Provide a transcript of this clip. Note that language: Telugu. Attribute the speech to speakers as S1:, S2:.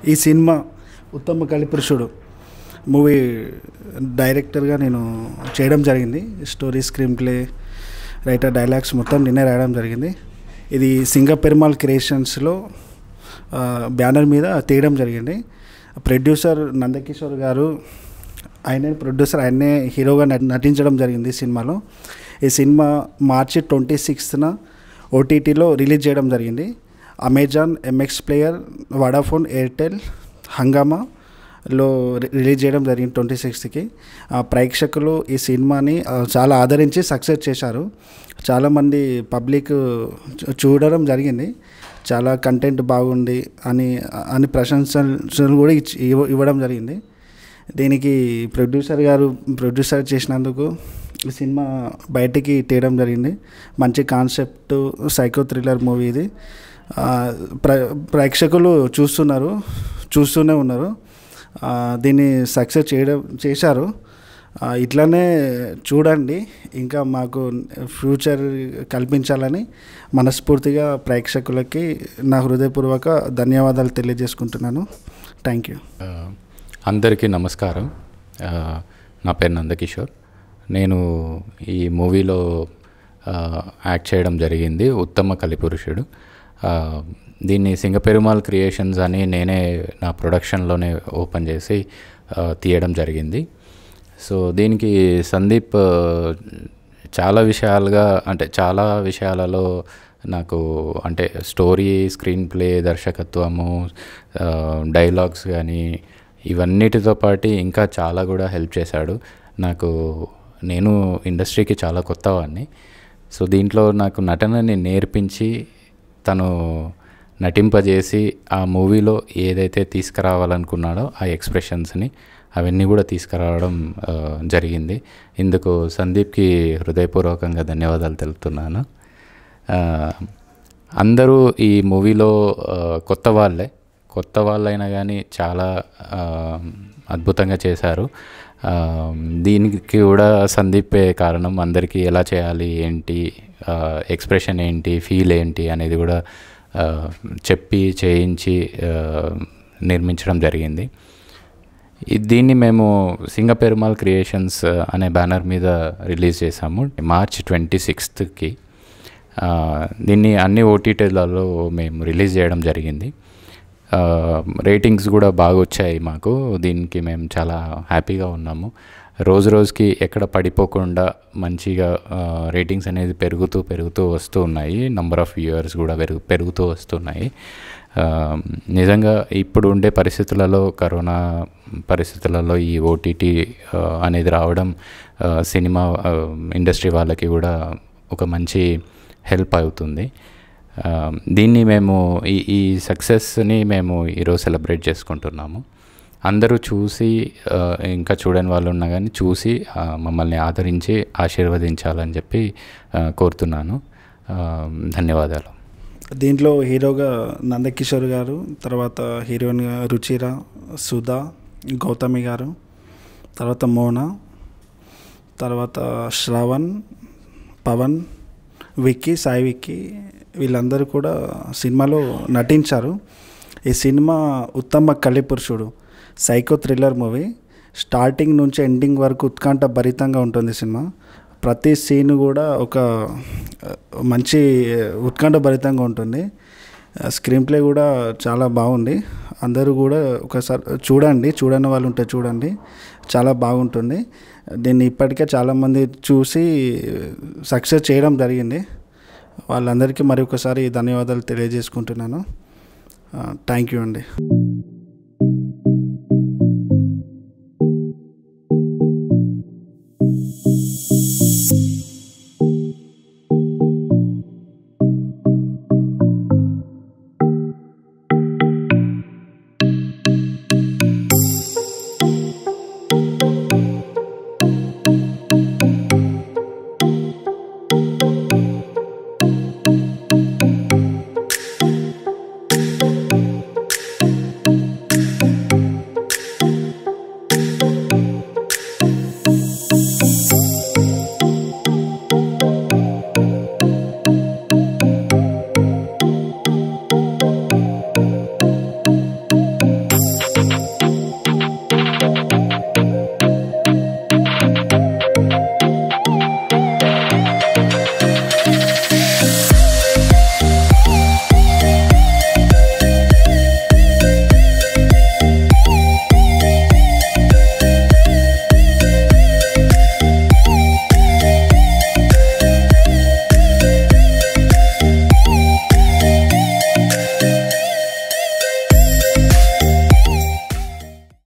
S1: ఈ సినిమా ఉత్తమ కలిపురుషుడు మూవీ డైరెక్టర్గా నేను చేయడం జరిగింది story screenplay writer dialogues మొత్తం నిన్నే రాయడం జరిగింది ఇది సింగ పెరుమాల్ క్రియేషన్స్లో ఆ, బ్యానర్ మీద తీయడం జరిగింది ప్రొడ్యూసర్ నందకిషోర్ గారు ఆయనే ప్రొడ్యూసర్ ఆయనే హీరోగా నటి- నటించడం జరిగింది ఈ సినిమాలో ఈ సినిమా మార్చి ట్వంటీ సిక్స్త్న ఓటీటీలో రిలీజ్ చేయడం జరిగింది Amazon MX Player Vodafone Airtel హంగామాలో రి- రిలీజ్ చేయడం జరిగింది ట్వంటీ సిక్స్త్కి ప్రేక్షకులు ఈ సినిమాని ఆ, చాలా ఆదరించి సక్సెస్ చేశారు చాలామంది పబ్లిక్ చూ- చూడడం జరిగింది చాలా కంటెంట్ బాగుంది అని అని ప్రశంసలు కూడా ఇచ్చి ఇవ్వ- ఇవ్వడం జరిగింది దీనికి ప్రొడ్యూసర్ గారు ప్రొడ్యూసర్ చేసినందుకు ఈ సినిమా బయటికి తీయడం జరిగింది మంచి కాన్సెప్ట్ సైకో థ్రిల్లర్ మూవీ ఇది ఆ, ప్ర ప్రేక్షకులు చూస్తున్నారు చూస్తూనే ఉన్నారు ఆ, దీన్ని సక్సెస్ చేయడం చేశారు ఆ, ఇట్లానే చూడండి ఇంకా మాకు ఫ్యూచర్ కల్పించాలని మనస్ఫూర్తిగా ప్రేక్షకులకి నా హృదయపూర్వక ధన్యవాదాలు తెలియజేసుకుంటున్నాను థ్యాంక్ యూ
S2: ఆ, అందరికీ నమస్కారం ఆ, నా పేరు నందకిషోర్ నేను ఈ మూవీలో ఆ, యాక్ట్ చేయడం జరిగింది ఉత్తమ కలిపురుషుడు ఆ, దీన్ని సింగపెరుమాల్ క్రియేషన్స్ అని నేనే నా ప్రొడక్షన్లోనే ఓపెన్ చేసి ఆ, తీయడం జరిగింది సో దీనికి సందీప్ ఆ, చాలా విషయాలుగా అంటే చాలా విషయాలలో నాకు అంటే స్టోరీ స్క్రీన్ ప్లే దర్శకత్వము ఆ, డైలాగ్స్ కానీ ఇవన్నిటితో పాటు ఇంకా చాలా కూడా హెల్ప్ చేశాడు నాకు నేను ఇండస్ట్రీకి చాలా కొత్తవాడిని సో దీంట్లో నాకు నటనని నేర్పించి తను నటింపజేసి ఆ మూవీలో ఏదైతే తీసుకురావాలనుకున్నాడో ఆ ఎక్స్ప్రెషన్స్ని అవన్నీ కూడా తీసుకురావడం ఆ, జరిగింది ఇందుకు సందీప్కి హృదయపూర్వకంగా ధన్యవాదాలు తెలుపుతున్నాను ఆ, అందరూ ఈ మూవీలో ఆ, కొత్త వాళ్ళే కొత్త వాళ్ళైనా కానీ చాలా ఆ, అద్భుతంగా చేశారు ఆ, దీనికి కూడా సందీపే కారణం అందరికీ ఎలా చేయాలి ఏంటి ఎక్స్ప్రెషన్ ఏంటి ఫీల్ ఏంటి అనేది కూడా ఆ, చెప్పి చేయించి ఆ, నిర్మించడం జరిగింది ఇది దీన్ని మేము సింగపెరుమాల్ క్రియేషన్స్ అనే బ్యానర్ మీద రిలీజ్ చేసాము మార్చ్ ట్వంటీ సిక్స్త్కి దీన్ని అన్ని ఓటీటీలలో మేము రిలీజ్ చేయడం జరిగింది ఆ, రేటింగ్స్ కూడా బాగా వచ్చాయి మాకు దీనికి మేము చాలా హ్యాపీగా ఉన్నాము రోజు రోజుకి ఎక్కడ పడిపోకుండా మంచిగా ఆ, రేటింగ్స్ అనేది పెరుగుతూ పెరుగుతూ వస్తూ ఉన్నాయి నంబర్ ఆఫ్ వ్యూవర్స్ కూడా పెరుగు పెరుగుతూ వస్తున్నాయి ఆ, నిజంగా ఇప్పుడు ఉండే పరిస్థితులలో కరోనా పరిస్థితులలో ఈ ఓటీటీ అనేది రావడం ఆ, సినిమా ఆ, ఇండస్ట్రీ వాళ్ళకి కూడా ఒక మంచి హెల్ప్ అవుతుంది ఆ, దీన్ని మేము ఈ ఈ సక్సెస్ని మేము ఈరోజు సెలబ్రేట్ చేసుకుంటున్నాము అందరూ చూసి ఆ, ఇంకా చూడని వాళ్ళు ఉన్నా కానీ చూసి ఆ, మమ్మల్ని ఆదరించి ఆశీర్వదించాలని చెప్పి ఆ, కోరుతున్నాను ఆ, ధన్యవాదాలు
S1: దీంట్లో హీరోగా నందకిషోర్ గారు తర్వాత హీరోయిన్గా రుచిర సుధా గౌతమి గారు తర్వాత మోనా తర్వాత శ్రవణ్ పవన్ విక్కీ సాయి విక్కీ వీళ్ళందరూ కూడా సినిమాలో నటించారు ఈ సినిమా ఉత్తమ కలిపురుషుడు సైకో థ్రిల్లర్ మూవీ స్టార్టింగ్ నుంచి ఎండింగ్ వరకు ఉత్కంఠ భరితంగా ఉంటుంది సినిమా ప్రతి సీన్ కూడా ఒక ఆ, మంచి ఉత్కంఠ భరితంగా ఉంటుంది స్క్రీన్ ప్లే కూడా చాలా బాగుంది అందరూ కూడా ఒకసారి చూడండి చూడని వాళ్ళు ఉంటే చూడండి చాలా బాగుంటుంది దీన్ని ఇప్పటికే చాలామంది చూసి సక్సెస్ చేయడం జరిగింది వాళ్ళందరికీ మరి ఒకసారి ధన్యవాదాలు తెలియజేసుకుంటున్నాను థ్యాంక్ యూ అండి